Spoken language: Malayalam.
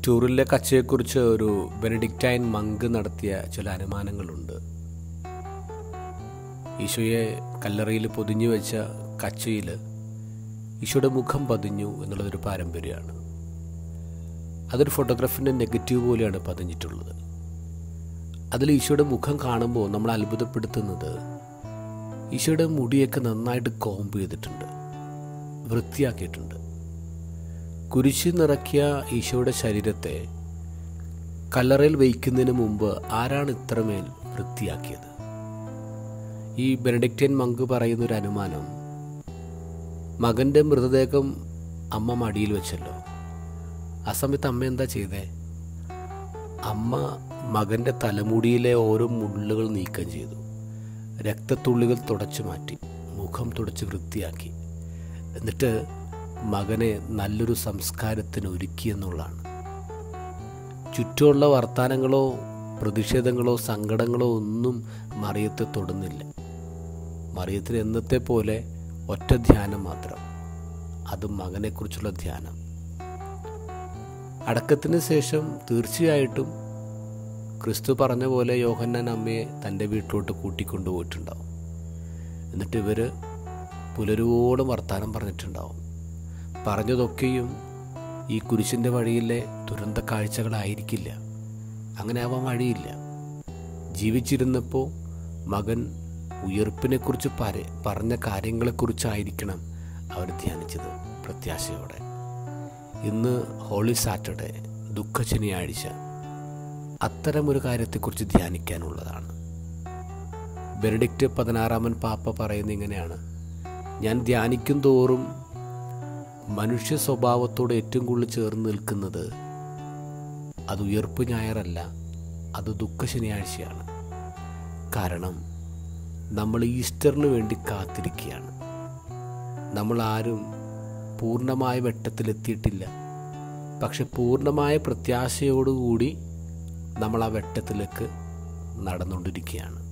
ടൂറിലെ കച്ചയെക്കുറിച്ച് ഒരു ബെനഡിക്റ്റൈൻ മങ്ക് നടത്തിയ ചില അനുമാനങ്ങളുണ്ട് ഈശോയെ കല്ലറയിൽ പൊതിഞ്ഞു വെച്ച കച്ചയിൽ ഈശോയുടെ മുഖം പതിഞ്ഞു എന്നുള്ളതൊരു പാരമ്പര്യമാണ് അതൊരു ഫോട്ടോഗ്രാഫിൻ്റെ നെഗറ്റീവ് പോലെയാണ് പതിഞ്ഞിട്ടുള്ളത് അതിൽ ഈശോയുടെ മുഖം കാണുമ്പോൾ നമ്മൾ അത്ഭുതപ്പെടുത്തുന്നത് ഈശോയുടെ മുടിയൊക്കെ നന്നായിട്ട് കോംബ് ചെയ്തിട്ടുണ്ട് വൃത്തിയാക്കിയിട്ടുണ്ട് കുരിശ് നിറക്കിയ ഈശോയുടെ ശരീരത്തെ കല്ലറയിൽ വയ്ക്കുന്നതിന് മുമ്പ് ആരാണ് ഇത്രമേൽ വൃത്തിയാക്കിയത് ഈ ബെനഡിക്റ്റൻ മങ്ക് പറയുന്ന ഒരു അനുമാനം മകൻ്റെ മൃതദേഹം അമ്മ മടിയിൽ വെച്ചല്ലോ ആ സമയത്ത് അമ്മ എന്താ ചെയ്തേ അമ്മ മകൻ്റെ തലമുടിയിലെ ഓരോ മുള്ളുകൾ നീക്കം ചെയ്തു രക്തത്തുള്ളികൾ തുടച്ചു മാറ്റി മുഖം തുടച്ച് വൃത്തിയാക്കി എന്നിട്ട് മകനെ നല്ലൊരു സംസ്കാരത്തിന് ഒരുക്കി എന്നുള്ളതാണ് ചുറ്റുമുള്ള വർത്തമാനങ്ങളോ പ്രതിഷേധങ്ങളോ സങ്കടങ്ങളോ ഒന്നും മറിയത്തെ തൊടുന്നില്ല മറിയത്തിന് എന്നത്തെ പോലെ ഒറ്റ ധ്യാനം മാത്രം അത് മകനെക്കുറിച്ചുള്ള ധ്യാനം അടക്കത്തിന് ശേഷം തീർച്ചയായിട്ടും ക്രിസ്തു പറഞ്ഞ പോലെ യോഹന്നാൻ അമ്മയെ തൻ്റെ വീട്ടിലോട്ട് കൂട്ടിക്കൊണ്ടുപോയിട്ടുണ്ടാവും എന്നിട്ട് ഇവർ പുലരുവോളം വർത്തമാനം പറഞ്ഞിട്ടുണ്ടാവും പറഞ്ഞതൊക്കെയും ഈ കുരിശിൻ്റെ വഴിയിലെ ദുരന്ത കാഴ്ചകളായിരിക്കില്ല അങ്ങനെ ആവാൻ വഴിയില്ല ജീവിച്ചിരുന്നപ്പോൾ മകൻ ഉയർപ്പിനെക്കുറിച്ച് പര പറഞ്ഞ കാര്യങ്ങളെക്കുറിച്ചായിരിക്കണം അവർ ധ്യാനിച്ചത് പ്രത്യാശയോടെ ഇന്ന് ഹോളി സാറ്റർഡേ ദുഃഖ ശനിയാഴ്ച അത്തരമൊരു കാര്യത്തെക്കുറിച്ച് ധ്യാനിക്കാനുള്ളതാണ് ബെനഡിക്റ്റ് പതിനാറാമൻ പാപ്പ പറയുന്ന ഇങ്ങനെയാണ് ഞാൻ ധ്യാനിക്കും തോറും മനുഷ്യ സ്വഭാവത്തോട് ഏറ്റവും കൂടുതൽ ചേർന്ന് നിൽക്കുന്നത് അത് ഉയർപ്പ് ഞായറല്ല അത് ദുഃഖ ശനിയാഴ്ചയാണ് കാരണം നമ്മൾ ഈസ്റ്ററിന് വേണ്ടി കാത്തിരിക്കുകയാണ് നമ്മൾ ആരും പൂർണ്ണമായ വെട്ടത്തിലെത്തിയിട്ടില്ല പക്ഷെ പൂർണ്ണമായ പ്രത്യാശയോടുകൂടി നമ്മൾ ആ വെട്ടത്തിലേക്ക് നടന്നുകൊണ്ടിരിക്കുകയാണ്